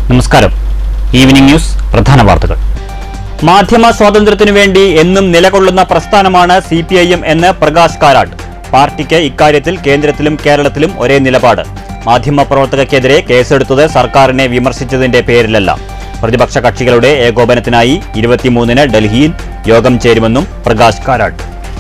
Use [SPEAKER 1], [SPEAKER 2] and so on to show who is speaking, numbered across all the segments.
[SPEAKER 1] നമസ്കാരം evening news പ്രധാന വാർത്തകൾ മാധ്യമ സ്വാതന്ത്ര്യത്തിനു വേണ്ടി എന്നും നിലകൊള്ളുന്ന പ്രസ്ഥാനമാണ് സി പി ഐ എം എന്ന് പ്രകാശ് കാരാട്ട് പാർട്ടിക്ക് ഇക്കാര്യത്തിൽ കേന്ദ്രത്തിലും കേരളത്തിലും ഒരേ നിലപാട് മാധ്യമ പ്രവർത്തകർക്കെതിരെ കേസെടുത്തത് സർക്കാരിനെ വിമർശിച്ചതിന്റെ പേരിലല്ല പ്രതിപക്ഷ കക്ഷികളുടെ ഏകോപനത്തിനായി ഇരുപത്തിമൂന്നിന് ഡൽഹിയിൽ യോഗം ചേരുമെന്നും പ്രകാശ് കാരാട്ട്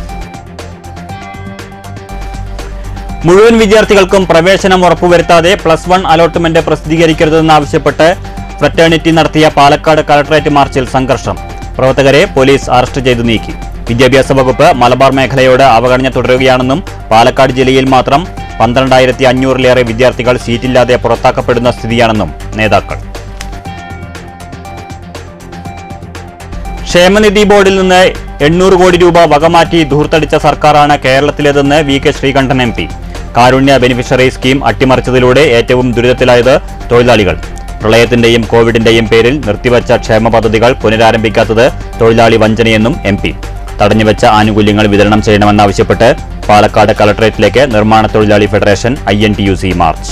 [SPEAKER 1] മുഴുവൻ വിദ്യാർത്ഥികൾക്കും പ്രവേശനം ഉറപ്പുവരുത്താതെ പ്ലസ് വൺ അലോട്ട്മെന്റ് പ്രസിദ്ധീകരിക്കരുതെന്നാവശ്യപ്പെട്ട് ഫ്രറ്റേണിറ്റി നടത്തിയ പാലക്കാട് കളക്ടറേറ്റ് മാർച്ചിൽ സംഘർഷം പ്രവർത്തകരെ പോലീസ് അറസ്റ്റ് ചെയ്തു നീക്കി വിദ്യാഭ്യാസ വകുപ്പ് മലബാർ മേഖലയോട് അവഗണന തുടരുകയാണെന്നും പാലക്കാട് ജില്ലയിൽ മാത്രം പന്ത്രണ്ടായിരത്തി അഞ്ഞൂറിലേറെ വിദ്യാർത്ഥികൾ സീറ്റില്ലാതെ പുറത്താക്കപ്പെടുന്ന സ്ഥിതിയാണെന്നും നേതാക്കൾ ക്ഷേമനിധി ബോർഡിൽ നിന്ന് എണ്ണൂറ് കോടി രൂപ വകമാറ്റി ധൂർത്തടിച്ച സർക്കാരാണ് കേരളത്തിലേതെന്ന് V K Sreekandan M P Karunya beneficiary scheme അട്ടിമറിച്ചതിലൂടെ ഏറ്റവും ദുരിതത്തിലായത് തൊഴിലാളികൾ പ്രളയത്തിന്റെയും കോവിഡിന്റെയും പേരിൽ നിർത്തിവച്ച ക്ഷേമ പദ്ധതികൾ പുനരാരംഭിക്കാത്തത് തൊഴിലാളി വഞ്ചനയെന്നും എം പി തടഞ്ഞുവെച്ച ആനുകൂല്യങ്ങൾ വിതരണം ചെയ്യണമെന്നാവശ്യപ്പെട്ട് പാലക്കാട് കളക്ടറേറ്റിലേക്ക് നിർമ്മാണ തൊഴിലാളി federation I N T U C march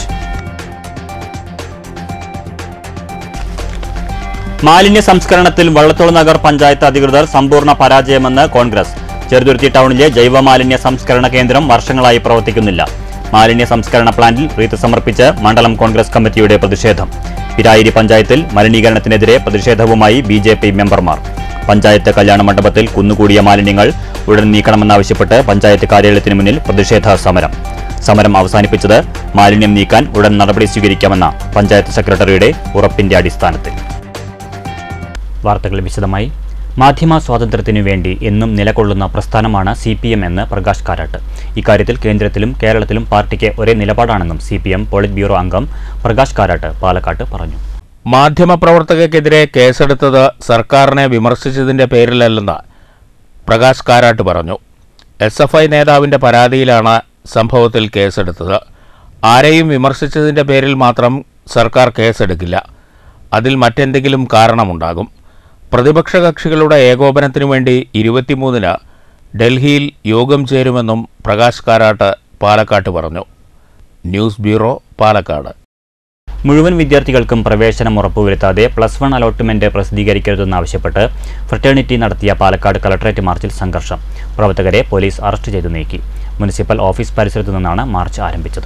[SPEAKER 1] മാലിന്യ സംസ്കരണത്തിൽ വള്ളത്തോൾ നഗർ പഞ്ചായത്ത് അധികൃതർ സമ്പൂർണ്ണ പരാജയമെന്ന് കോൺഗ്രസ് ചെറുതുരുത്തി ടൗണിലെ ജൈവ മാലിന്യ സംസ്കരണ കേന്ദ്രം വർഷങ്ങളായി പ്രവർത്തിക്കുന്നില്ല മാലിന്യ സംസ്കരണ പ്ലാന്റിൽ റീത്ത് സമർപ്പിച്ച് മണ്ഡലം കോൺഗ്രസ് കമ്മിറ്റിയുടെ പ്രതിഷേധം പിരായിരി പഞ്ചായത്തിൽ മലിനീകരണത്തിനെതിരെ പ്രതിഷേധവുമായി ബി ജെ പി മെമ്പർമാർ പഞ്ചായത്ത് കല്യാണ മണ്ഡപത്തിൽ കുന്നുകൂടിയ മാലിന്യങ്ങൾ ഉടൻ നീക്കണമെന്നാവശ്യപ്പെട്ട് പഞ്ചായത്ത് കാര്യാലയത്തിന് മുന്നിൽ പ്രതിഷേധ സമരം സമരം അവസാനിപ്പിച്ചത് മാലിന്യം നീക്കാൻ ഉടൻ നടപടി സ്വീകരിക്കാമെന്ന പഞ്ചായത്ത് സെക്രട്ടറിയുടെ ഉറപ്പിന്റെ അടിസ്ഥാനത്തിൽ വാർത്തകൾ വിശദമായി മാധ്യമ സ്വാതന്ത്ര്യത്തിനു വേണ്ടി എന്നും നിലകൊള്ളുന്ന പ്രസ്ഥാനമാണ് സി പി എം എന്ന് പ്രകാശ് കാരാട്ട് ഇക്കാര്യത്തിൽ കേന്ദ്രത്തിലും കേരളത്തിലും പാർട്ടിക്ക് ഒരേ നിലപാടാണെന്നും C P M polit bureau അംഗം പ്രകാശ് കാരാട്ട് പാലക്കാട്ട് പറഞ്ഞു
[SPEAKER 2] മാധ്യമപ്രവർത്തകർക്കെതിരെ കേസെടുത്തത് സർക്കാരിനെ വിമർശിച്ചതിന്റെ പേരിലല്ലെന്ന് പ്രകാശ് കാരാട്ട് പറഞ്ഞു എസ് എഫ് ഐ നേതാവിന്റെ പരാതിയിലാണ് സംഭവത്തിൽ കേസെടുത്തത് ആരെയും വിമർശിച്ചതിന്റെ പേരിൽ മാത്രം സർക്കാർ കേസെടുക്കില്ല അതിൽ മറ്റെന്തെങ്കിലും കാരണമുണ്ടാകും പ്രതിപക്ഷ കക്ഷികളുടെ ഏകോപനത്തിനു വേണ്ടി ഇരുപത്തിമൂന്നിന് ഡൽഹിയിൽ യോഗം ചേരുമെന്നും പ്രകാശ് കാരാട്ട് പാലക്കാട്ട് പറഞ്ഞു ന്യൂസ് ബ്യൂറോ പാലക്കാട്
[SPEAKER 1] മുഴുവൻ വിദ്യാർത്ഥികൾക്കും പ്രവേശനം ഉറപ്പുവരുത്താതെ പ്ലസ് വൺ അലോട്ട്മെന്റ് പ്രസിദ്ധീകരിക്കരുതെന്നാവശ്യപ്പെട്ട് ഫ്രറ്റേണിറ്റി നടത്തിയ പാലക്കാട് കളക്ടറേറ്റ് മാർച്ചിൽ സംഘർഷം പ്രവർത്തകരെ പോലീസ് അറസ്റ്റ് ചെയ്തു നീക്കി മുനിസിപ്പൽ ഓഫീസ് പരിസരത്തു നിന്നാണ് മാർച്ച് ആരംഭിച്ചത്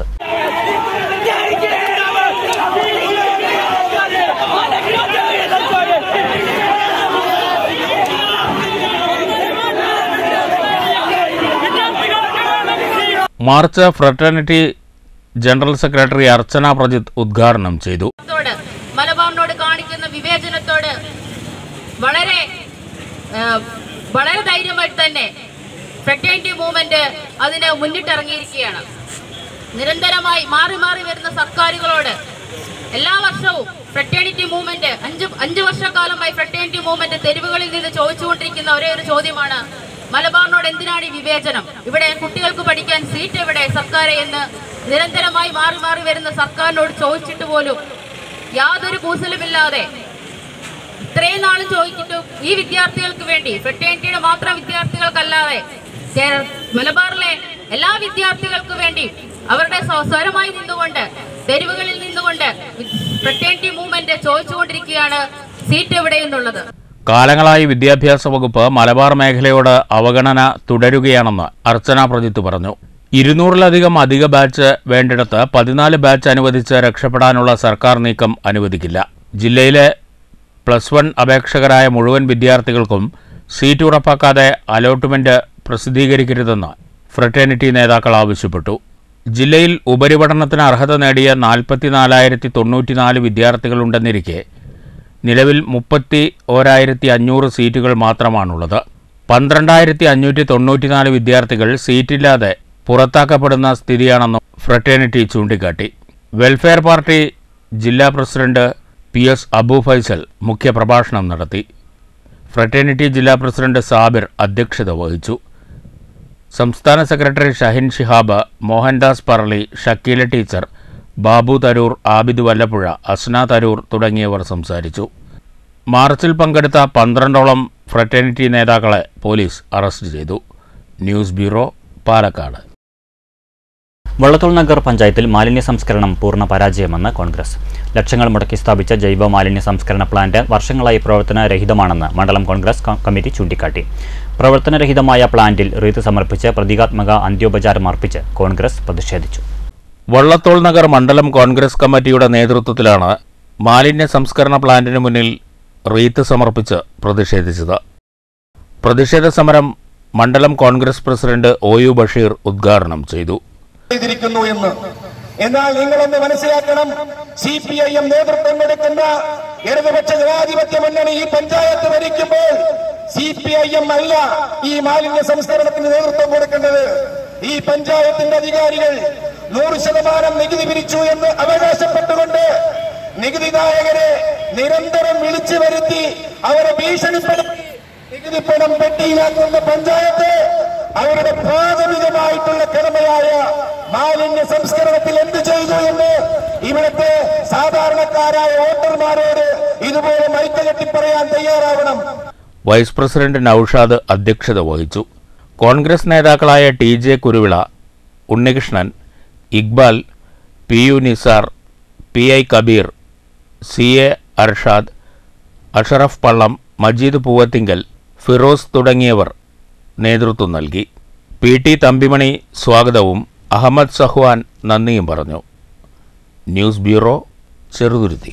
[SPEAKER 2] march fraternity general secretary Archana Prajith ഉദ്ഘാടനം ചെയ്തു
[SPEAKER 3] ത്തോട് മലബാറിനോട് കാണിക്കുന്ന വിവേചനത്തോട് വളരെ ആ, വളരെ ധൈര്യമായിട്ട് തന്നെ ഫ്രട്ടേണിറ്റി മൂവ്മെന്റ് അതിന് മുന്നിട്ടിറങ്ങിയിരിക്കുകയാണ് നിരന്തരമായി മാറി മാറി വരുന്ന സർക്കാരുകളോട് എല്ലാ വർഷവും ഫ്രട്ടേണിറ്റി മൂവ്മെന്റ് അഞ്ച് അഞ്ച് വർഷക്കാലമായി ഫ്രട്ടേണിറ്റി മൂവ്മെന്റ് തെരുവുകളിൽ നിന്ന് ചോദിച്ചുകൊണ്ടിരിക്കുന്ന ഒരേ ഒരു ചോദ്യമാണ് മലബാറിനോട് എന്തിനാണ് ഈ വിവേചനം ഇവിടെ കുട്ടികൾക്ക് പഠിക്കാൻ സീറ്റ് എവിടെ സർക്കാരെ എന്ന് നിരന്തരമായി മാറി മാറി വരുന്ന സർക്കാരിനോട് ചോദിച്ചിട്ട് പോലും യാതൊരു കൂസലുമില്ലാതെ ഇത്രയും നാളും ചോദിച്ചിട്ടും ഈ വിദ്യാർത്ഥികൾക്ക് വേണ്ടി ഫ്രട്ടേണിറ്റിയുടെ മാത്രം വിദ്യാർത്ഥികൾക്കല്ലാതെ കേര- മലബാറിലെ എല്ലാ വിദ്യാർത്ഥികൾക്ക് വേണ്ടി അവരുടെ സ്വ- സ്വരമായി നിന്നുകൊണ്ട് തെരുവുകളിൽ നിന്നുകൊണ്ട് ഫ്രട്ടേണിറ്റി മൂവ്മെന്റ് ചോദിച്ചുകൊണ്ടിരിക്കുകയാണ് സീറ്റ് എവിടെയെന്നുള്ളത്
[SPEAKER 2] കാലങ്ങളായി വിദ്യാഭ്യാസ വകുപ്പ് മലബാർ മേഖലയോട് അവഗണന തുടരുകയാണെന്ന് അർച്ചന പ്രജിത്ത് പറഞ്ഞു ഇരുന്നൂറിലധികം അധിക ബാച്ച് വേണ്ടിടത്ത് പതിനാല് ബാച്ച് അനുവദിച്ച് രക്ഷപ്പെടാനുള്ള സർക്കാർ നീക്കം അനുവദിക്കില്ല ജില്ലയിലെ പ്ലസ് വൺ അപേക്ഷകരായ മുഴുവൻ വിദ്യാർത്ഥികൾക്കും സീറ്റ് ഉറപ്പാക്കാതെ അലോട്ട്മെന്റ് പ്രസിദ്ധീകരിക്കരുതെന്ന് ഫ്രട്ടേണിറ്റി നേതാക്കൾ ആവശ്യപ്പെട്ടു ജില്ലയിൽ ഉപരിപഠനത്തിന് അർഹത നേടിയ നാൽപ്പത്തിനാലായിരത്തി തൊണ്ണൂറ്റിനാല് വിദ്യാർത്ഥികളുണ്ടെന്നിരിക്കെ നിലവിൽ മുപ്പത്തി ഓരായിരത്തി അഞ്ഞൂറ് സീറ്റുകൾ മാത്രമാണുള്ളത് പന്ത്രണ്ടായിരത്തി അഞ്ഞൂറ്റി തൊണ്ണൂറ്റിനാല് വിദ്യാർത്ഥികൾ സീറ്റില്ലാതെ പുറത്താക്കപ്പെടുന്ന സ്ഥിതിയാണെന്നും ഫ്രട്ടേണിറ്റി ചൂണ്ടിക്കാട്ടി വെൽഫെയർ പാർട്ടി ജില്ലാ president P S Abu Faisal മുഖ്യപ്രഭാഷണം നടത്തി ഫ്രട്ടേണിറ്റി ജില്ലാ പ്രസിഡന്റ് സാബിർ അധ്യക്ഷത വഹിച്ചു സംസ്ഥാന സെക്രട്ടറി ഷഹിൻ ഷിഹാബ് മോഹൻദാസ് പറളി ഷക്കീല ടീച്ചർ ബാബു തരൂർ ആബിദ് വല്ലപ്പുഴ അസ്ന തരൂർ തുടങ്ങിയവർ സംസാരിച്ചു മാർച്ചിൽ പങ്കെടുത്ത പന്ത്രണ്ടോളം ഫ്രറ്റേണിറ്റി നേതാക്കളെ പോലീസ് അറസ്റ്റ് ചെയ്തു ന്യൂസ് ബ്യൂറോ പാലക്കാട്
[SPEAKER 1] വള്ളത്തോൾ നഗർ പഞ്ചായത്തിൽ മാലിന്യ സംസ്കരണം പൂർണ്ണ പരാജയമെന്ന് കോൺഗ്രസ് ലക്ഷങ്ങൾ മുടക്കി സ്ഥാപിച്ച ജൈവ മാലിന്യ സംസ്കരണ പ്ലാന്റ് വർഷങ്ങളായി പ്രവർത്തനരഹിതമാണെന്ന് മണ്ഡലം കോൺഗ്രസ് ക- കമ്മിറ്റി ചൂണ്ടിക്കാട്ടി പ്രവർത്തനരഹിതമായ പ്ലാന്റിൽ റീത്ത് സമർപ്പിച്ച് പ്രതീകാത്മക അന്ത്യോപചാരം അർപ്പിച്ച് കോൺഗ്രസ് പ്രതിഷേധിച്ചു
[SPEAKER 2] വള്ളത്തോൾ നഗർ മണ്ഡലം കോൺഗ്രസ് കമ്മിറ്റിയുടെ നേതൃത്വത്തിലാണ് മാലിന്യ സംസ്കരണ പ്ലാന്റിന് മുന്നിൽ റീത്ത് സമർപ്പിച്ച് പ്രതിഷേധിച്ചത് പ്രതിഷേധ സമരം മണ്ഡലം Congress president O U Basheer ഉദ്ഘാടനം ചെയ്തു
[SPEAKER 4] ചെയ്തിരിക്കുന്നു എന്ന് എന്നാൽ നിങ്ങളൊന്ന് മനസ്സിലാക്കണം സി പി ഐ എം നേതൃത്വം കൊടുക്കുന്ന ഇടതുപക്ഷ ജനാധിപത്യ മുന്നണി ഈ പഞ്ചായത്ത് ഭരിക്കുമ്പോൾ സി പി ഐ എം അല്ല ഈ മാലിന്യ സംസ്കരണത്തിന് നേതൃത്വം കൊടുക്കേണ്ടത് ഈ പഞ്ചായത്തിന്റെ അധികാരികൾ നൂറ് ശതമാനം നികുതി പിരിച്ചു എന്ന് അവകാശപ്പെട്ടുകൊണ്ട് നികുതിദായകരെ നിരന്തരം വിളിച്ചു വരുത്തി അവരെ ഭീഷണിപ്പെടുത്തി നികുതി പണം പെട്ടിയിലാക്കുന്ന പഞ്ചായത്ത് അവരുടെ പ്രാഥമികമായിട്ടുള്ള കടമയായ മാലിന്യ സംസ്കരണത്തിൽ എന്ത് ചെയ്തു എന്ന് ഇവിടുത്തെ സാധാരണക്കാരായ വോട്ടർമാരോട് ഇതുപോലെ മൈത്തകെട്ടി പറയാൻ തയ്യാറാവണം
[SPEAKER 2] വൈസ് പ്രസിഡന്റ് നൌഷാദ് അധ്യക്ഷത വഹിച്ചു കോൺഗ്രസ് നേതാക്കളായ T J Kuruvila Unnikrishnan Iqbal P U Nisar P I Kabeer C A Arshad Ashraf Pallam Majeed Poovathingal Firoz തുടങ്ങിയവർ നേതൃത്വം നൽകി പി ടി തമ്പിമണി സ്വാഗതവും അഹമ്മദ് സഹ്വാൻ നന്ദിയും പറഞ്ഞു ന്യൂസ് ബ്യൂറോ ചെറുതുരുത്തി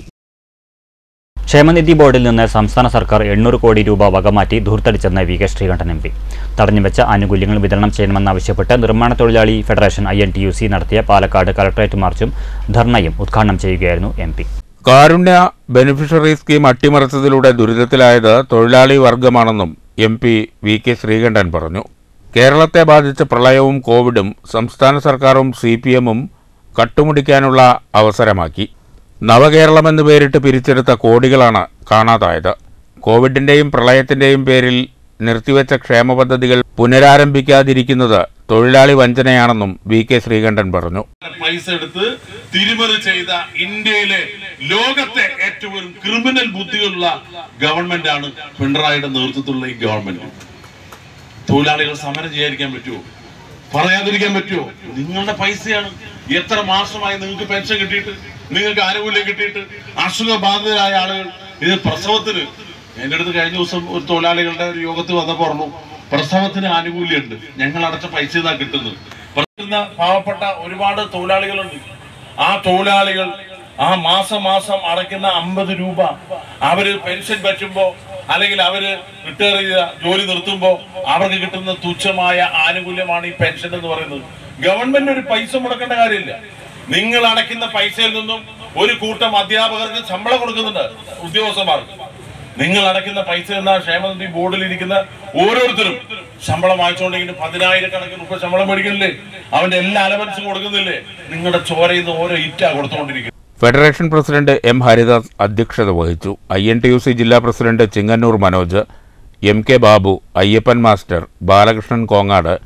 [SPEAKER 1] ക്ഷേമനിധി ബോർഡിൽ നിന്ന് സംസ്ഥാന സർക്കാർ എണ്ണൂറ് കോടി രൂപ വകമാറ്റി ധൂർത്തടിച്ചെന്ന് V K Sreekandan M P തടഞ്ഞുവെച്ച ആനുകൂല്യങ്ങൾ വിതരണം ചെയ്യണമെന്നാവശ്യപ്പെട്ട് നിർമ്മാണ തൊഴിലാളി federation I N T U C നടത്തിയ പാലക്കാട് കളക്ടറേറ്റ് മാർച്ചും ധർണയും ഉദ്ഘാടനം ചെയ്യുകയായിരുന്നു M P
[SPEAKER 2] Karunya beneficiary scheme അട്ടിമറിച്ചതിലൂടെ ദുരിതത്തിലായത് തൊഴിലാളി വർഗമാണെന്നും M P V K Sreekandan പറഞ്ഞു കേരളത്തെ ബാധിച്ച പ്രളയവും കോവിഡും സംസ്ഥാന സർക്കാരും സി പി എമ്മും കട്ടുമുടിക്കാനുള്ള അവസരമാക്കി നവകേരളമെന്ന് പേരിട്ട് പിരിച്ചെടുത്ത കോടികളാണ് കാണാതായത് കോവിഡിന്റെയും പ്രളയത്തിന്റെയും പേരിൽ നിർത്തിവെച്ച ക്ഷേമ പദ്ധതികൾ പുനരാരംഭിക്കാതിരിക്കുന്നത് തൊഴിലാളി വഞ്ചനയാണെന്നും വി കെ ശ്രീകണ്ഠൻ പറഞ്ഞു
[SPEAKER 5] പൈസ എടുത്ത് തിരിമറി ചെയ്ത ഇന്ത്യയിലെ ലോകത്തെ ഏറ്റവും ക്രിമിനൽ ബുദ്ധിയുള്ള ഗവൺമെന്റ് ആണ് പിണറായിയുടെ നേതൃത്വത്തിലുള്ള ഈ ഗവൺമെന്റ് തൊഴിലാളികൾ സമരം ചെയ്യാതിരിക്കാൻ പറ്റുമോ പറയാതിരിക്കാൻ പറ്റുമോ നിങ്ങളുടെ പൈസയാണ് എത്ര മാസമായി നിങ്ങൾക്ക് പെൻഷൻ കിട്ടിയിട്ട് നിങ്ങൾക്ക് ആനുകൂല്യം കിട്ടിയിട്ട് അസുഖബാധിതരായ ആളുകൾ ഇത് പ്രസവത്തിന് എന്റെ അടുത്ത് കഴിഞ്ഞ ദിവസം ഒരു തൊഴിലാളികളുടെ ഒരു യോഗത്തിൽ വന്നപ്പോൾ പറഞ്ഞു പ്രസവത്തിന് ആനുകൂല്യമുണ്ട് ഞങ്ങൾ അടച്ച പൈസ ഇതാ കിട്ടുന്നത് പ്രവർത്തിക്കുന്ന പാവപ്പെട്ട ഒരുപാട് തൊഴിലാളികളുണ്ട് ആ തൊഴിലാളികൾ ആ മാസം മാസം അടയ്ക്കുന്ന അമ്പത് രൂപ അവര് പെൻഷൻ പറ്റുമ്പോ അല്ലെങ്കിൽ അവര് റിട്ടയർ ചെയ്ത ജോലി നിർത്തുമ്പോ അവർക്ക് കിട്ടുന്ന തുച്ഛമായ ആനുകൂല്യമാണ് ഈ പെൻഷൻ എന്ന് പറയുന്നത് ഗവൺമെന്റ് ഒരു പൈസ മുടക്കേണ്ട കാര്യമില്ല നിങ്ങൾ അടയ്ക്കുന്ന പൈസയിൽ നിന്നും ഒരു കൂട്ടം അധ്യാപകർക്ക് ശമ്പളം കൊടുക്കുന്നുണ്ട് ഉദ്യോഗസ്ഥന്മാർക്ക് നിങ്ങൾ അടയ്ക്കുന്ന പൈസ എന്ന ക്ഷേമനിധി ബോർഡിൽ ഇരിക്കുന്ന ഓരോരുത്തരും ശമ്പളം വാങ്ങിച്ചുകൊണ്ടെങ്കിലും പതിനായിരക്കണക്കിന് രൂപ ശമ്പളം മേടിക്കുന്നില്ലേ അവന്റെ എല്ലാ അലവൻസും കൊടുക്കുന്നില്ലേ നിങ്ങളുടെ ചോരയിൽ നിന്ന് ഓരോ ഇറ്റാ കൊടുത്തുകൊണ്ടിരിക്കുന്നത്
[SPEAKER 2] ഫെഡറേഷൻ പ്രസിഡന്റ് എം ഹരിദാസ് അധ്യക്ഷത വഹിച്ചു I N T U C ജില്ലാ president Chingannur Manoj M K Babu Ayyappan master Balakrishnan Kongad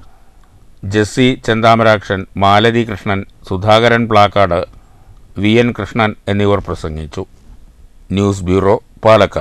[SPEAKER 2] Jessy Chenthamarakshan Malathi Krishnan Sudhakaran Plakkad V N Krishnan എന്നിവർ പ്രസംഗിച്ചു ന്യൂസ് ബ്യൂറോ പാലക്കാട്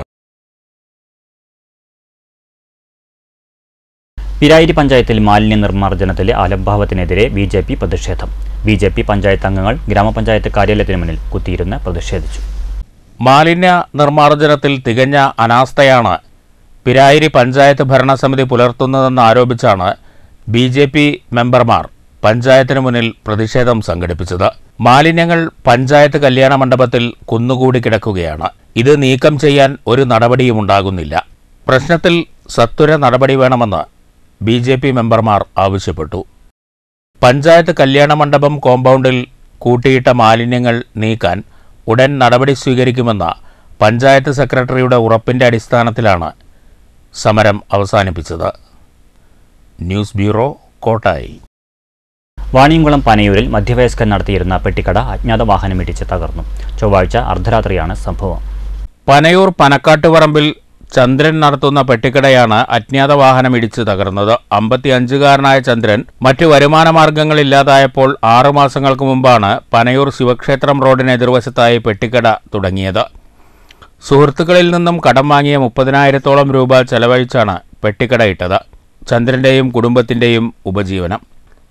[SPEAKER 1] പിരായിരി പഞ്ചായത്തിൽ മാലിന്യ നിർമ്മാർജ്ജനത്തിലെ അലംഭാവത്തിനെതിരെ ബി ജെ പി പ്രതിഷേധം ബി ജെ പി പഞ്ചായത്ത് അംഗങ്ങൾ ഗ്രാമപഞ്ചായത്ത് കാര്യാലയത്തിന് മുന്നിൽ കുത്തിയിരുന്ന് പ്രതിഷേധിച്ചു
[SPEAKER 2] മാലിന്യ നിർമ്മാർജ്ജനത്തിൽ തികഞ്ഞ അനാസ്ഥയാണ് പിരായിരി പഞ്ചായത്ത് ഭരണസമിതി പുലർത്തുന്നതെന്ന് ആരോപിച്ചാണ് ബി ജെ പി മെമ്പർമാർ പഞ്ചായത്തിന് മുന്നിൽ പ്രതിഷേധം സംഘടിപ്പിച്ചത് മാലിന്യങ്ങൾ പഞ്ചായത്ത് കല്യാണ മണ്ഡപത്തിൽ കുന്നുകൂടി കിടക്കുകയാണ് ഇത് നീക്കം ചെയ്യാൻ ഒരു നടപടിയും ഉണ്ടാകുന്നില്ല പ്രശ്നത്തിൽ സത്വര നടപടി വേണമെന്ന് ബി ജെ പി മെമ്പർമാർ ആവശ്യപ്പെട്ടു പഞ്ചായത്ത് കല്യാണ മണ്ഡപം കോമ്പൗണ്ടിൽ കൂട്ടിയിട്ട മാലിന്യങ്ങൾ നീക്കാൻ ഉടൻ നടപടി സ്വീകരിക്കുമെന്ന പഞ്ചായത്ത് സെക്രട്ടറിയുടെ ഉറപ്പിന്റെ അടിസ്ഥാനത്തിലാണ് സമരം അവസാനിപ്പിച്ചത് ന്യൂസ് ബ്യൂറോ കോട്ടായി
[SPEAKER 1] വാണിയംകുളം പനയൂരിൽ മധ്യവയസ്കൻ നടത്തിയിരുന്ന പെട്ടിക്കട അജ്ഞാത വാഹനമിടിച്ച് തകർന്നു ചൊവ്വാഴ്ച അർദ്ധരാത്രിയാണ് സംഭവം
[SPEAKER 2] പനയൂർ പനക്കാട്ടുപറമ്പിൽ ചന്ദ്രൻ നടത്തുന്ന പെട്ടിക്കടയാണ് അജ്ഞാത വാഹനം ഇടിച്ച് തകർന്നത് അമ്പത്തിയഞ്ചുകാരനായ ചന്ദ്രൻ മറ്റു വരുമാന മാർഗങ്ങളില്ലാതായപ്പോൾ ആറു മാസങ്ങൾക്ക് മുമ്പാണ് പനയൂർ ശിവക്ഷേത്രം റോഡിന് എതിർവശത്തായി പെട്ടിക്കട തുടങ്ങിയത് സുഹൃത്തുക്കളിൽ നിന്നും കടം വാങ്ങിയ മുപ്പതിനായിരത്തോളം രൂപ ചെലവഴിച്ചാണ് പെട്ടിക്കട ഇട്ടത് ചന്ദ്രന്റെയും കുടുംബത്തിന്റെയും ഉപജീവനം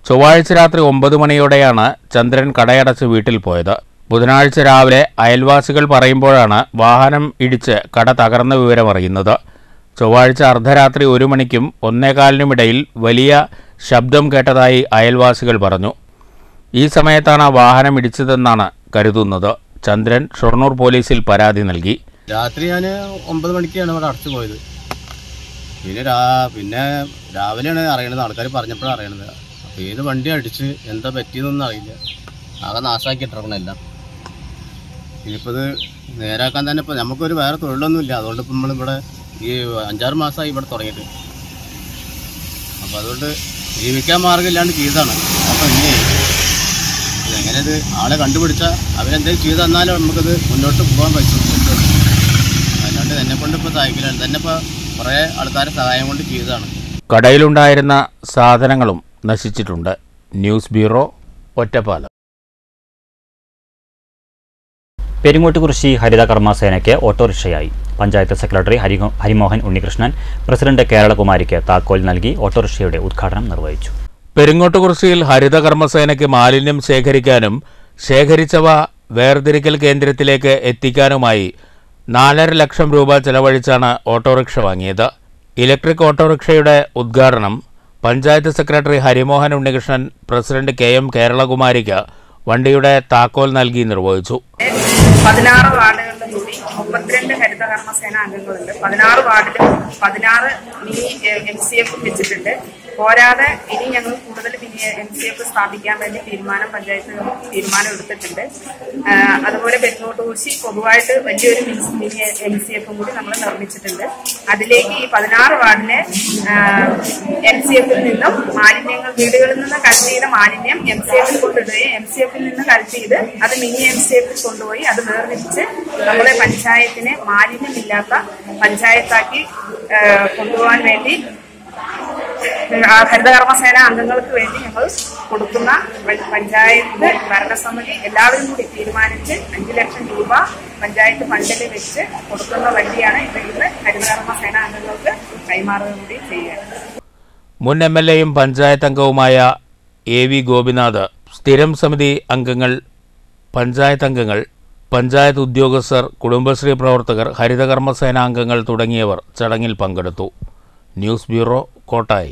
[SPEAKER 2] ചൊവ്വാഴ്ച രാത്രി ഒമ്പത് മണിയോടെയാണ് ചന്ദ്രൻ കടയടച്ച് വീട്ടിൽ പോയത് ബുധനാഴ്ച രാവിലെ അയൽവാസികൾ പറയുമ്പോഴാണ് വാഹനം ഇടിച്ച് കട തകർന്ന വിവരമറിയുന്നത് ചൊവ്വാഴ്ച അർദ്ധരാത്രി ഒരു മണിക്കും ഒന്നേകാലിനുമിടയിൽ വലിയ ശബ്ദം കേട്ടതായി അയൽവാസികൾ പറഞ്ഞു ഈ സമയത്താണ് വാഹനം ഇടിച്ചതെന്നാണ് കരുതുന്നത് ചന്ദ്രൻ ഷൊർണൂർ പോലീസിൽ പരാതി നൽകി
[SPEAKER 6] രാത്രി ഞാൻ ഒമ്പത് മണിക്കാണ് ഇവിടെ അടച്ചു പോയത് പിന്നെ രാ പിന്നെ രാവിലെയാണ് അറിയണത് ആൾക്കാർ പറഞ്ഞപ്പോഴാണ് അറിയണത് അപ്പോൾ ഏത് വണ്ടി അടിച്ച് എന്താ പറ്റിയതെന്നൊന്നും അറിയില്ല ആകെ നാശാക്കിയിട്ടിറങ്ങണെല്ലാം ഇനിയിപ്പോൾ ഇത് നേരാക്കാൻ തന്നെ ഇപ്പോൾ നമുക്കൊരു വേറെ തൊഴിലൊന്നും ഇല്ല അതുകൊണ്ട് ഇപ്പം നമ്മളിവിടെ ഈ അഞ്ചാറ് മാസമായി ഇവിടെ തുടങ്ങിയിട്ട് അപ്പോൾ അതുകൊണ്ട് ജീവിക്കാൻ മാർഗ്ഗമില്ലാണ്ട് ചെയ്തതാണ് അപ്പോൾ ഇനി ഇതെങ്ങനെ ഇത് ആളെ കണ്ടുപിടിച്ചാൽ അവരെന്തെങ്കിലും ചെയ്തു തന്നാലും നമുക്കത് മുന്നോട്ട് പോകാൻ പറ്റും പറ്റുള്ളൂ അല്ലാണ്ട് എന്നെ കൊണ്ട് ഇപ്പോൾ സഹായിക്കില്ല തന്നെ ഇപ്പോൾ കുറേ ആൾക്കാരെ സഹായം കൊണ്ട് ചെയ്തതാണ്
[SPEAKER 2] കടയിലുണ്ടായിരുന്ന സാധനങ്ങളും നശിച്ചിട്ടുണ്ട് ന്യൂസ് ബ്യൂറോ ഒറ്റപ്പാലം
[SPEAKER 1] പെരിങ്ങോട്ടുകുറിശി ഹരിത കർമ്മസേനയ്ക്ക് ഓട്ടോറിക്ഷയായി പഞ്ചായത്ത് സെക്രട്ടറി ഹരി ഹരിമോഹൻ ഉണ്ണികൃഷ്ണൻ പ്രസിഡന്റ് കേരളകുമാരിക്ക് താക്കോൽ നൽകി ഓട്ടോറിക്ഷയുടെ ഉദ്ഘാടനം നിർവഹിച്ചു
[SPEAKER 2] പെരിങ്ങോട്ടുകുറിശ്ശിയിൽ ഹരിത കർമ്മസേനയ്ക്ക് മാലിന്യം ശേഖരിക്കാനും ശേഖരിച്ചവ വേർതിരിക്കൽ കേന്ദ്രത്തിലേക്ക് എത്തിക്കാനുമായി നാലര ലക്ഷം രൂപ ചെലവഴിച്ചാണ് ഓട്ടോറിക്ഷ വാങ്ങിയത് ഇലക്ട്രിക് ഓട്ടോറിക്ഷയുടെ ഉദ്ഘാടനം panchayat secretary Harimohan Unnikrishnan president K M കേരളകുമാരിക്ക് വണ്ടിയുടെ താക്കോൽ നൽകി നിർവഹിച്ചു
[SPEAKER 7] പതിനാറ് വാർഡുകളിലും കൂടി മുപ്പത്തിരണ്ട് ഹരിത കർമ്മസേന അംഗങ്ങളുണ്ട് പതിനാറ് വാർഡിലും പതിനാറ് മിനി എം സി എഫ് വെച്ചിട്ടുണ്ട് പോരാതെ ഇനി ഞങ്ങൾ കൂടുതൽ മിനി എം സി എഫ് സ്ഥാപിക്കാൻ വേണ്ടി തീരുമാനം പഞ്ചായത്ത് തീരുമാനം എടുത്തിട്ടുണ്ട് ആ, അതുപോലെ പെരുന്നോട്ടുകൂശി പൊതുവായിട്ട് വലിയൊരു മിനി എം സി എഫും കൂടി നമ്മൾ നിർമ്മിച്ചിട്ടുണ്ട് അതിലേക്ക് ഈ പതിനാറ് വാർഡിലെ എം സി എഫിൽ നിന്നും മാലിന്യങ്ങൾ വീടുകളിൽ നിന്ന് കളക്ട് ചെയ്ത മാലിന്യം എം സി എഫിൽ കൊണ്ടിടുകയും എം സി എഫിൽ നിന്ന് കളക്ട് ചെയ്ത് അത് മിനി എം സി എഫിൽ കൊണ്ടുപോയി അത് വേർതിരിച്ച് നമ്മളെ പഞ്ചായത്തിനെ മാലിന്യമില്ലാത്ത പഞ്ചായത്താക്കി ആ, കൊണ്ടുപോകാൻ വേണ്ടി ആ, ഹരിതകർമ്മസേന അംഗങ്ങൾക്ക് വേണ്ടി ഞങ്ങൾ കൊടുക്കുന്ന പ- പഞ്ചായത്ത് ഭരണസമിതി എല്ലാവരും കൂടി തീരുമാനിച്ച് അഞ്ചു ലക്ഷം രൂപ പഞ്ചായത്ത് ഫണ്ടിൽ വെച്ച് കൊടുക്കുന്ന വണ്ടിയാണ് ഇത് ഇന്ന് ഹരിതകർമ്മസേന അംഗങ്ങൾക്ക് കൈമാറുക കൂടി ചെയ്യുക
[SPEAKER 2] മുൻ എം എൽ എയും പഞ്ചായത്ത് അംഗവുമായ എ വി ഗോപിനാഥ് സ്ഥിരം സമിതി അംഗങ്ങൾ പഞ്ചായത്ത് അംഗങ്ങൾ പഞ്ചായത്ത് ഉദ്യോഗസ്ഥർ കുടുംബശ്രീ പ്രവർത്തകർ ഹരിതകർമ്മസേന അംഗങ്ങൾ തുടങ്ങിയവർ ചടങ്ങിൽ പങ്കെടുത്തു ന്യൂസ് ബ്യൂറോ കോട്ടായി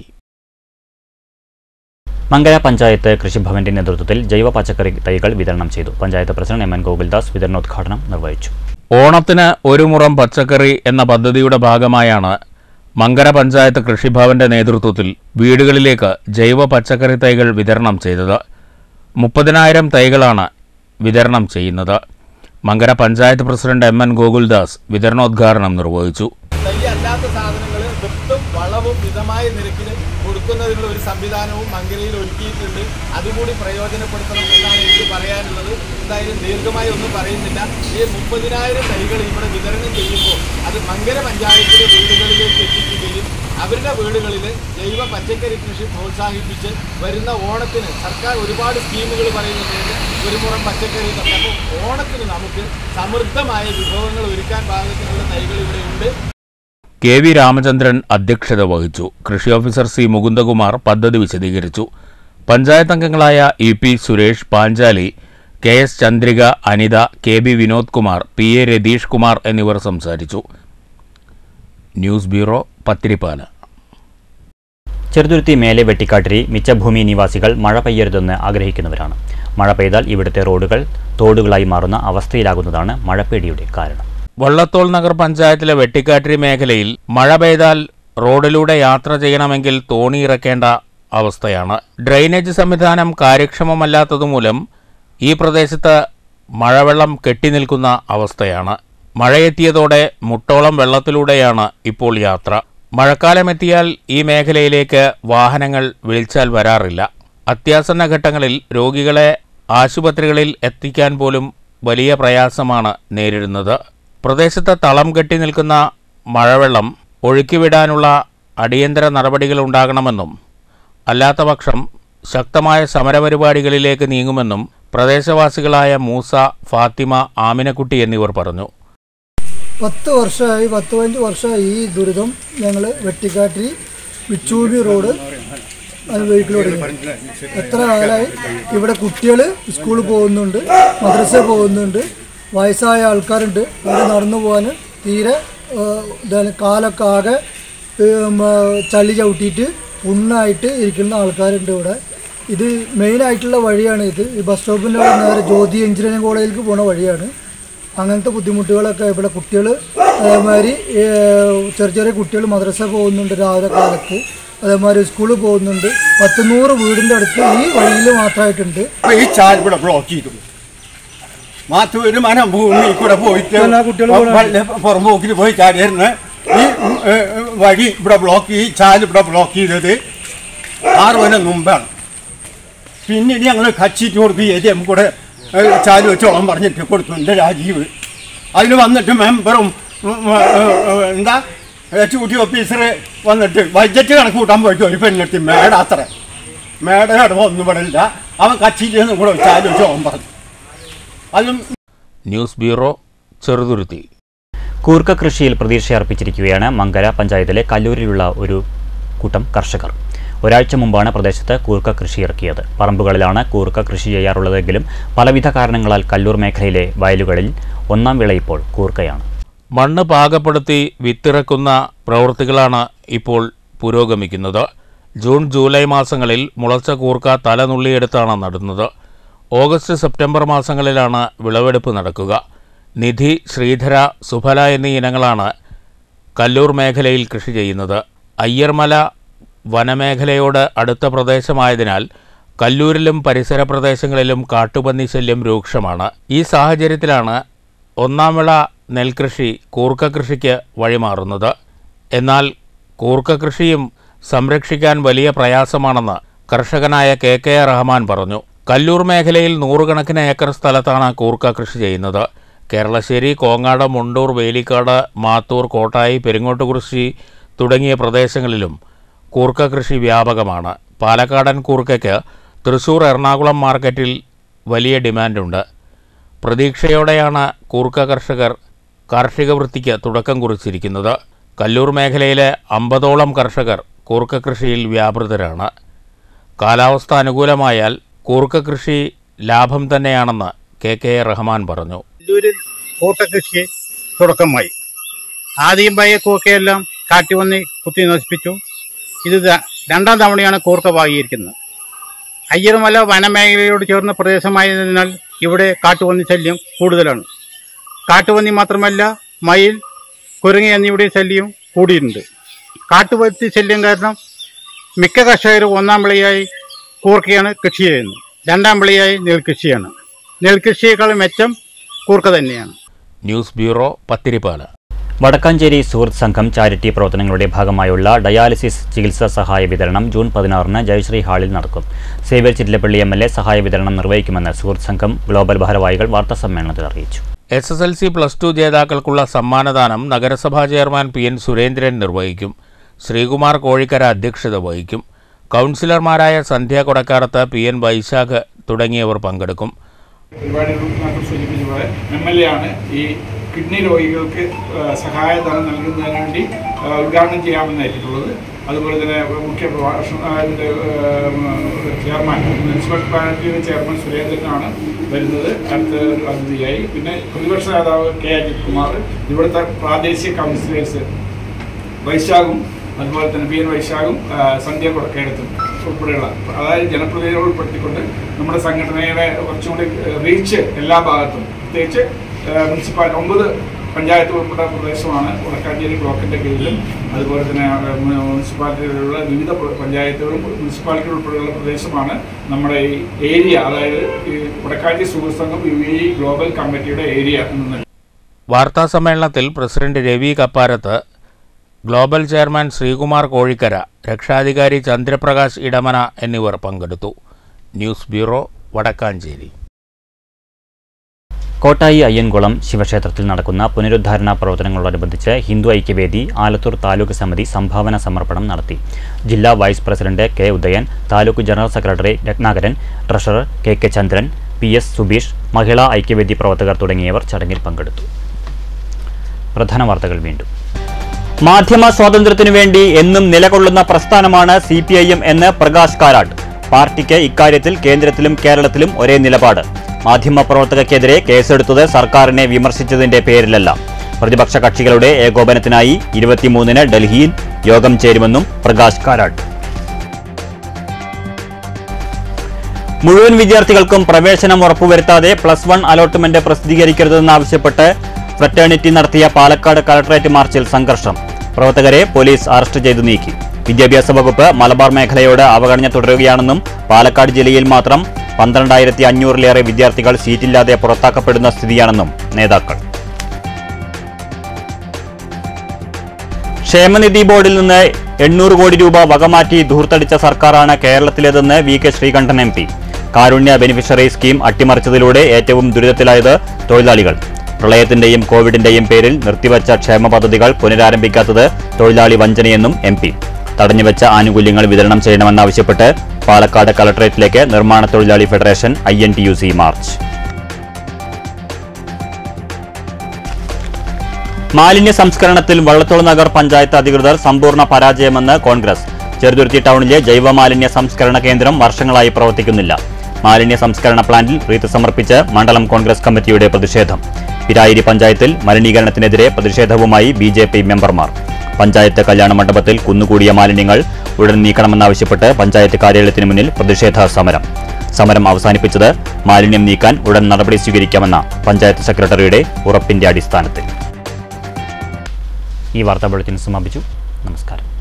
[SPEAKER 1] മംഗല പഞ്ചായത്ത് കൃഷിഭവന്റെ നേതൃത്വത്തിൽ ജൈവ പച്ചക്കറി തൈകൾ വിതരണം ചെയ്തു panchayat president M N Gokuldas വിതരണോദ്ഘാടനം നിർവഹിച്ചു
[SPEAKER 2] ഓണത്തിന് ഒരു മുറം പച്ചക്കറി എന്ന പദ്ധതിയുടെ ഭാഗമായാണ് മങ്കര പഞ്ചായത്ത് കൃഷിഭവന്റെ നേതൃത്വത്തിൽ വീടുകളിലേക്ക് ജൈവ പച്ചക്കറി തൈകൾ വിതരണം ചെയ്തത് മുപ്പതിനായിരം തൈകളാണ് വിതരണം ചെയ്യുന്നത് Mankara panchayat president M N Gokuldas വിതരണോദ്ഘാടനം നിർവഹിച്ചു
[SPEAKER 8] തൈ അല്ലാത്ത സാധനങ്ങൾ വിത്തും വളവും മിതമായ നിരക്കിൽ കൊടുക്കുന്നതിനുള്ള ഒരു സംവിധാനവും മങ്കരയിൽ ഒരുക്കിയിട്ടുണ്ട് അതുകൂടി പ്രയോജനപ്പെടുത്തണം എന്നാണ് എനിക്ക് പറയാനുള്ളത് എന്തായാലും ദീർഘമായി ഒന്നും പറയുന്നില്ല ഈ മുപ്പതിനായിരം തൈകൾ ഇവിടെ വിതരണം ചെയ്യുമ്പോൾ അത് മങ്കര പഞ്ചായത്തിലെ വീടുകളിലേക്ക് എത്തിക്കുകയും അവരുടെ വീടുകളിൽ ജൈവ പച്ചക്കറി കൃഷി പ്രോത്സാഹിപ്പിച്ച് വരുന്ന ഓണത്തിന് സർക്കാർ ഒരുപാട് സ്കീമുകൾ പറയുന്നുണ്ട് ഒരു മുറം പച്ചക്കറി എന്നൊക്കെ അപ്പോൾ ഓണത്തിന് നമുക്ക് സമൃദ്ധമായ വിഭവങ്ങൾ ഒരുക്കാൻ പാകത്തിനുള്ള തൈകൾ ഇവിടെ ഉണ്ട്
[SPEAKER 2] കെ വി രാമചന്ദ്രൻ അധ്യക്ഷത വഹിച്ചു കൃഷി ഓഫീസർ സി മുകുന്ദകുമാർ പദ്ധതി വിശദീകരിച്ചു പഞ്ചായത്ത് അംഗങ്ങളായ E P Suresh Panchali K S Chandrika Anitha K B Vinod Kumar P A Ratheesh Kumar എന്നിവർ സംസാരിച്ചു ന്യൂസ് ബ്യൂറോ പത്തിരിപ്പാല
[SPEAKER 1] ചെറുതുരുത്തി മേലെ വെട്ടിക്കാട്ടിരി മിച്ചഭൂമി നിവാസികൾ മഴ പെയ്യരുതെന്ന് ആഗ്രഹിക്കുന്നവരാണ് മഴ പെയ്താൽ ഇവിടുത്തെ റോഡുകൾ തോടുകളായി മാറുന്ന അവസ്ഥയിലാകുന്നതാണ് മഴപ്പേടിയുടെ കാരണം
[SPEAKER 2] വള്ളത്തോൾ നഗർ പഞ്ചായത്തിലെ വെട്ടിക്കാട്ടിരി മേഖലയിൽ മഴ പെയ്താൽ റോഡിലൂടെ യാത്ര ചെയ്യണമെങ്കിൽ തോണി ഇറക്കേണ്ട അവസ്ഥയാണ് ഡ്രെയിനേജ് സംവിധാനം കാര്യക്ഷമമല്ലാത്തതുമൂലം ഈ പ്രദേശത്ത് മഴവെള്ളം കെട്ടിനിൽക്കുന്ന അവസ്ഥയാണ് മഴയെത്തിയതോടെ മുട്ടോളം വെള്ളത്തിലൂടെയാണ് ഇപ്പോൾ യാത്ര മഴക്കാലമെത്തിയാൽ ഈ മേഖലയിലേക്ക് വാഹനങ്ങൾ വിളിച്ചാൽ വരാറില്ല അത്യാസന്ന ഘട്ടങ്ങളിൽ രോഗികളെ ആശുപത്രികളിൽ എത്തിക്കാൻ പോലും വലിയ പ്രയാസമാണ് നേരിടുന്നത് പ്രദേശത്ത് തളം കെട്ടി നിൽക്കുന്ന മഴവെള്ളം ഒഴുക്കിവിടാനുള്ള അടിയന്തര നടപടികൾ ഉണ്ടാകണമെന്നും അല്ലാത്തപക്ഷം ശക്തമായ സമരപരിപാടികളിലേക്ക് നീങ്ങുമെന്നും പ്രദേശവാസികളായ മൂസ ഫാത്തിമ ആമിനക്കുട്ടി എന്നിവർ പറഞ്ഞു
[SPEAKER 9] പത്ത് വർഷമായി പത്ത് പതിനഞ്ച് വർഷമായി ഈ ദുരിതം ഞങ്ങൾ വെട്ടിക്കാട്ടി വിച്ചൂബി റോഡ് അനുഭവിക്കൽ തുടങ്ങി എത്ര കാലമായി ഇവിടെ കുട്ടികൾ സ്കൂളിൽ പോകുന്നുണ്ട് മദ്രസ പോകുന്നുണ്ട് വയസ്സായ ആൾക്കാരുണ്ട് അവർ നടന്നു പോകാൻ തീരെ ഏഹ്, ഇതാണ് കാലൊക്കെ ആകെ ഏഹ്, മ- ചളി ചവിട്ടിയിട്ട് പുണ്ണായിട്ട് ഇരിക്കുന്ന ആൾക്കാരുണ്ട് ഇവിടെ ഇത് മെയിനായിട്ടുള്ള വഴിയാണ് ഇത് ഈ ബസ് സ്റ്റോപ്പിൻ്റെ അവിടെ നേരെ ജ്യോതി എഞ്ചിനീയറിംഗ് കോളേജിലേക്ക് പോണ വഴിയാണ് അങ്ങനത്തെ ബുദ്ധിമുട്ടുകളൊക്കെ ഇവിടെ കുട്ടികൾ അതേമാതിരി ഏഹ്, ചെറിയ ചെറിയ കുട്ടികൾ മദ്രസ പോകുന്നുണ്ട് രാവിലെ കാലത്ത് അതേമാതിരി സ്കൂളിൽ പോകുന്നുണ്ട് പത്ത് നൂറ് വീടിൻ്റെ അടുത്ത് ഈ വഴിയിൽ മാത്രമായിട്ടുണ്ട്
[SPEAKER 10] അപ്പൊ ഈ ചാൽ ഇവിടെ ബ്ലോക്ക് ചെയ്തു മാത്തൂര് മനം ഭൂമി കൂടെ പോയിട്ട് വല്ല പുറമ്പോക്കിൽ പോയി ചാടിയിരുന്ന് ഈ ഉം, ഏ, ഏ, വഴി ഇവിടെ ബ്ലോക്ക് ഈ ചാൽ ഇവിടെ ബ്ലോക്ക് ചെയ്തത് ആറ് കൊല്ലം മുമ്പാണ് പിന്നീട് ഞങ്ങൾ കച്ചിട്ട് കൊടുക്കും എ ടി എം കൂടെ ഏ, ചാല് വെച്ചോളം പറഞ്ഞിട്ട് കൊടുത്തു എൻ്റെ രാജീവ് അതിന് വന്നിട്ട് മെമ്പറും ഉം, ഉം, ഏ, ഏ, എന്താ എക്സിക്യൂട്ടീവ് ഓഫീസർ വന്നിട്ട് ബഡ്ജറ്റ് കണക്ക് കൂട്ടാൻ പോയിട്ട് ഒരു പെണ്ണെടുത്ത് മേട അത്ര മേട ഒന്നും പെടില്ല അവൻ കച്ചിട്ട് കൂടെ ചാല് വെച്ചോളം പറഞ്ഞു അതും
[SPEAKER 2] ന്യൂസ് ബ്യൂറോ ചെറുതുരുത്തി
[SPEAKER 1] കൂർക്ക കൃഷിയിൽ പ്രതീക്ഷയർപ്പിച്ചിരിക്കുകയാണ് മങ്കര പഞ്ചായത്തിലെ കല്ലൂരിലുള്ള ഒരു കൂട്ടം കർഷകർ ഒരാഴ്ച മുമ്പാണ് പ്രദേശത്ത് കൂർക്ക കൃഷി ഇറക്കിയത് പറമ്പുകളിലാണ് കൂർക്ക കൃഷി ചെയ്യാറുള്ളതെങ്കിലും പലവിധ കാരണങ്ങളാൽ കല്ലൂർ മേഖലയിലെ വയലുകളിൽ ഒന്നാം വിള ഇപ്പോൾ കൂർക്കയാണ്
[SPEAKER 2] മണ്ണ് പാകപ്പെടുത്തി വിത്തിറക്കുന്ന പ്രവൃത്തികളാണ് ഇപ്പോൾ പുരോഗമിക്കുന്നത് ജൂൺ ജൂലൈ മാസങ്ങളിൽ മുളച്ച കൂർക്ക തലനുള്ളിയെടുത്താണ് നടുന്നത് ഓഗസ്റ്റ് സെപ്റ്റംബർ മാസങ്ങളിലാണ് വിളവെടുപ്പ് നടക്കുക നിധി ശ്രീധര സുഫല എന്നീ ഇനങ്ങളാണ് കല്ലൂർ മേഖലയിൽ കൃഷി ചെയ്യുന്നത് അയ്യർമല വനമേഖലയോട് അടുത്ത പ്രദേശമായതിനാൽ കല്ലൂരിലും പരിസര പ്രദേശങ്ങളിലും കാട്ടുപന്നി ശല്യം രൂക്ഷമാണ് ഈ സാഹചര്യത്തിലാണ് ഒന്നാം വിള നെൽകൃഷി കൂർക്ക കൃഷിക്ക് വഴിമാറുന്നത് എന്നാൽ കൂർക്ക കൃഷിയും സംരക്ഷിക്കാൻ വലിയ പ്രയാസമാണെന്ന് കർഷകനായ കെ കെ റഹ്മാൻ പറഞ്ഞു കല്ലൂർ മേഖലയിൽ നൂറുകണക്കിന് ഏക്കർ സ്ഥലത്താണ് കൂർക്ക കൃഷി ചെയ്യുന്നത് കേരളശ്ശേരി കോങ്ങാട് മുണ്ടൂർ വേലിക്കാട് മാത്തൂർ കോട്ടായി പെരിങ്ങോട്ടുകുറിശി തുടങ്ങിയ പ്രദേശങ്ങളിലും കൂർക്ക കൃഷി വ്യാപകമാണ് പാലക്കാടൻ കൂർക്കയ്ക്ക് തൃശൂർ എറണാകുളം മാർക്കറ്റിൽ വലിയ ഡിമാൻഡുണ്ട് പ്രതീക്ഷയോടെയാണ് കൂർക്ക കർഷകർ കാർഷിക വൃത്തിക്ക് തുടക്കം കുറിച്ചിരിക്കുന്നത് കല്ലൂർ മേഖലയിലെ അമ്പതോളം കർഷകർ കൂർക്ക കൃഷിയിൽ വ്യാപൃതരാണ് കാലാവസ്ഥ അനുകൂലമായാൽ കൂർക്ക കൃഷി ലാഭം തന്നെയാണെന്ന് കെ കെ റഹ്മാൻ പറഞ്ഞു
[SPEAKER 11] കല്ലൂരിൽ കൂട്ടകൃഷി തുടക്കമായി ആദ്യം പയ്യ കൂർക്കയെല്ലാം കാട്ടി വന്ന് കുത്തി നശിപ്പിച്ചു ഇത് ര- രണ്ടാം തവണയാണ് കൂർക്ക പാകിയിരിക്കുന്നത് അയ്യർമല വനമേഖലയോട് ചേർന്ന പ്രദേശമായതിനാൽ ഇവിടെ കാട്ടുപന്നി ശല്യം കൂടുതലാണ് കാട്ടുപന്നി മാത്രമല്ല മയിൽ കുരങ്ങി എന്നിവയുടെ ശല്യം കൂടിയിട്ടുണ്ട് കാട്ടുപന്നി ശല്യം കാരണം മിക്ക കർഷകരും ഒന്നാം വിളയായി കൂർക്കയാണ് കൃഷി ചെയ്യുന്നത് രണ്ടാം വിളയായി നെൽകൃഷിയാണ് നെൽകൃഷിയേക്കാൾ മെച്ചം കൂർക്ക തന്നെയാണ്
[SPEAKER 2] ന്യൂസ് ബ്യൂറോ പത്തിരിപ്പാല
[SPEAKER 1] വടക്കാഞ്ചേരി സുഹൃത്ത് സംഘം ചാരിറ്റി പ്രവർത്തനങ്ങളുടെ ഭാഗമായുള്ള ഡയാലിസിസ് ചികിത്സാ സഹായ വിതരണം ജൂൺ പതിനാറിന് ജയശ്രീ ഹാളിൽ നടക്കും Xavier Chittilappally M L A സഹായ വിതരണം നിർവഹിക്കുമെന്ന് സുഹൃത്ത് സംഘം ഗ്ലോബൽ ഭാരവാഹികൾ വാർത്താസമ്മേളനത്തിൽ അറിയിച്ചു
[SPEAKER 2] S S L C plus two ജേതാക്കൾക്കുള്ള സമ്മാനദാനം നഗരസഭാ ചെയർമാൻ പി എൻ സുരേന്ദ്രൻ നിർവഹിക്കും ശ്രീകുമാർ കോഴിക്കര അധ്യക്ഷത വഹിക്കും കൗൺസിലർമാരായ സന്ധ്യ കൊടക്കാടത്ത് പി എൻ വൈശാഖ് തുടങ്ങിയവർ പങ്കെടുക്കും
[SPEAKER 12] പരിപാടികൾ മാത്രം സൂചിപ്പിച്ച പോലെ എം എൽ എ ആണ് ഈ കിഡ്നി രോഗികൾക്ക് ആ, സഹായധനം നൽകുന്നതിന് വേണ്ടി ആ, ഉദ്ഘാടനം ചെയ്യാമെന്നായിട്ടുള്ളത് അതുപോലെ തന്നെ മുഖ്യ പ്രഭാഷണ ആ, ഇതിന്റെ ആ, ചെയർമാൻ മുനിസിപ്പൽ പ്ലാനറ്റിന്റെ ചെയർമാൻ സുരേന്ദ്രനാണ് വരുന്നത് അടുത്ത ഒരു അതിഥിയായി പിന്നെ പ്രതിപക്ഷ നേതാവ് കെ അജിത് കുമാർ ഇവിടുത്തെ പ്രാദേശിക കൗൺസിലേഴ്സ് വൈശാഖും അതുപോലെ തന്നെ പി എൻ വൈശാഖും ആ, സന്ധ്യ കൊടക്കേടത്തും ഉൾപ്പെടെയുള്ള അതായത് ജനപ്രതിനിധികൾ ഉൾപ്പെടുത്തിക്കൊണ്ട് നമ്മുടെ സംഘടനയുടെ കുറച്ചുകൂടി റീച്ച് എല്ലാ ഭാഗത്തും പ്രത്യേകിച്ച് മുനിസിപ്പാൽ ഒമ്പത് പഞ്ചായത്ത് ഉൾപ്പെട്ട പ്രദേശമാണ് വടക്കാഞ്ചേരി ബ്ലോക്കിന്റെ കീഴിലും അതുപോലെ തന്നെ ആ, മുനിസിപ്പാലിറ്റിയിലുള്ള വിവിധ പ്ര- പഞ്ചായത്തുകളും മുനിസിപ്പാലിറ്റികൾ ഉൾപ്പെടെയുള്ള പ്രദേശമാണ് നമ്മുടെ ഈ ഏരിയ അതായത് ഈ വടക്കാഞ്ചേരി സുഹൃത്ത് സംഘം യു എ ഇ ഗ്ലോബൽ കമ്മിറ്റിയുടെ ഏരിയ എന്ന്
[SPEAKER 2] വാർത്താ സമ്മേളനത്തിൽ president Ravi Kapparath global chairman Sreekumar Kozhikkara രക്ഷാധികാരി ചന്ദ്രപ്രകാശ് ഇടമന എന്നിവർ പങ്കെടുത്തു ന്യൂസ് ബ്യൂറോ വടക്കാഞ്ചേരി
[SPEAKER 1] കോട്ടായി അയ്യൻകുളം ശിവക്ഷേത്രത്തിൽ നടക്കുന്ന പുനരുദ്ധാരണ പ്രവർത്തനങ്ങളോടനുബന്ധിച്ച് ഹിന്ദു ഐക്യവേദി ആലത്തൂർ താലൂക്ക് സമിതി സംഭാവന സമർപ്പണം നടത്തി ജില്ലാ vice president K Udayan taluk general secretary Ratnakaran treasurer K K Chandran P S Subeesh Mahila Aikyavedi പ്രവർത്തകർ തുടങ്ങിയവർ ചടങ്ങിൽ പങ്കെടുത്തു പ്രധാന വാർത്തകൾ വീണ്ടും മാധ്യമ സ്വാതന്ത്ര്യത്തിനു വേണ്ടി എന്നും നിലകൊള്ളുന്ന പ്രസ്ഥാനമാണ് സി പി ഐ എം എന്ന് പ്രകാശ് കാരാട്ട് പാർട്ടിക്ക് ഇക്കാര്യത്തിൽ കേന്ദ്രത്തിലും കേരളത്തിലും ഒരേ നിലപാട് മാധ്യമപ്രവർത്തകർക്കെതിരെ കേസെടുത്തത് സർക്കാരിനെ വിമർശിച്ചതിന്റെ പേരിലല്ല പ്രതിപക്ഷ കക്ഷികളുടെ ഏകോപനത്തിനായി ഇരുപത്തിമൂന്നിന് ഡൽഹിയിൽ യോഗം ചേരുമെന്നും പ്രകാശ് കാരാട്ട് മുഴുവൻ വിദ്യാർത്ഥികൾക്കും പ്രവേശനം ഉറപ്പുവരുത്താതെ പ്ലസ് വൺ അലോട്ട്മെന്റ് പ്രസിദ്ധീകരിക്കരുതെന്നാവശ്യപ്പെട്ട് ഫ്രറ്റേണിറ്റി നടത്തിയ പാലക്കാട് കളക്ടറേറ്റ് മാർച്ചിൽ സംഘർഷം പ്രവർത്തകരെ പോലീസ് അറസ്റ്റ് ചെയ്തു നീക്കി വിദ്യാഭ്യാസ വകുപ്പ് മലബാർ മേഖലയോട് അവഗണന തുടരുകയാണെന്നും പാലക്കാട് ജില്ലയിൽ മാത്രം പന്ത്രണ്ടായിരത്തി അഞ്ഞൂറിലേറെ വിദ്യാർത്ഥികൾ സീറ്റില്ലാതെ പുറത്താക്കപ്പെടുന്ന സ്ഥിതിയാണെന്നും നേതാക്കൾ ക്ഷേമനിധി ബോർഡിൽ നിന്ന് എണ്ണൂറ് കോടി രൂപ വകമാറ്റി ധൂർത്തടിച്ച സർക്കാരാണ് കേരളത്തിലേതെന്ന് V K Sreekandan M P Karunya beneficiary scheme അട്ടിമറിച്ചതിലൂടെ ഏറ്റവും ദുരിതത്തിലായത് തൊഴിലാളികൾ പ്രളയത്തിന്റെയും കോവിഡിന്റെയും പേരിൽ നിർത്തിവച്ച ക്ഷേമ പദ്ധതികൾ പുനരാരംഭിക്കാത്തത് തൊഴിലാളി വഞ്ചനയെന്നും എം പി തടഞ്ഞുവെച്ച ആനുകൂല്യങ്ങൾ വിതരണം ചെയ്യണമെന്നാവശ്യപ്പെട്ട് പാലക്കാട് കളക്ടറേറ്റിലേക്ക് നിർമ്മാണ തൊഴിലാളി federation I N T U C march മാലിന്യ സംസ്കരണത്തിൽ വള്ളത്തോൾ നഗർ പഞ്ചായത്ത് അധികൃതർ സമ്പൂർണ്ണ പരാജയമെന്ന് കോൺഗ്രസ് ചെറുതുരുത്തി ടൗണിലെ ജൈവമാലിന്യ സംസ്കരണ കേന്ദ്രം വർഷങ്ങളായി പ്രവർത്തിക്കുന്നില്ല മാലിന്യ സംസ്കരണ പ്ലാന്റിൽ റീത്ത് സമർപ്പിച്ച് മണ്ഡലം കോൺഗ്രസ് കമ്മിറ്റിയുടെ പ്രതിഷേധം പിരായിരി പഞ്ചായത്തിൽ മലിനീകരണത്തിനെതിരെ പ്രതിഷേധവുമായി ബി ജെ പി മെമ്പർമാർ പഞ്ചായത്ത് കല്യാണ മണ്ഡപത്തിൽ കുന്നുകൂടിയ മാലിന്യങ്ങൾ ഉടൻ നീക്കണമെന്നാവശ്യപ്പെട്ട് പഞ്ചായത്ത് കാര്യാലയത്തിന് മുന്നിൽ പ്രതിഷേധ സമരം സമരം അവസാനിപ്പിച്ചത് മാലിന്യം നീക്കാൻ ഉടൻ നടപടി സ്വീകരിക്കാമെന്ന പഞ്ചായത്ത് സെക്രട്ടറിയുടെ ഉറപ്പിന്റെ അടിസ്ഥാനത്തിൽ ഈ വാർത്താ ബുള്ളറ്റിൻ സമാപിച്ചു നമസ്കാരം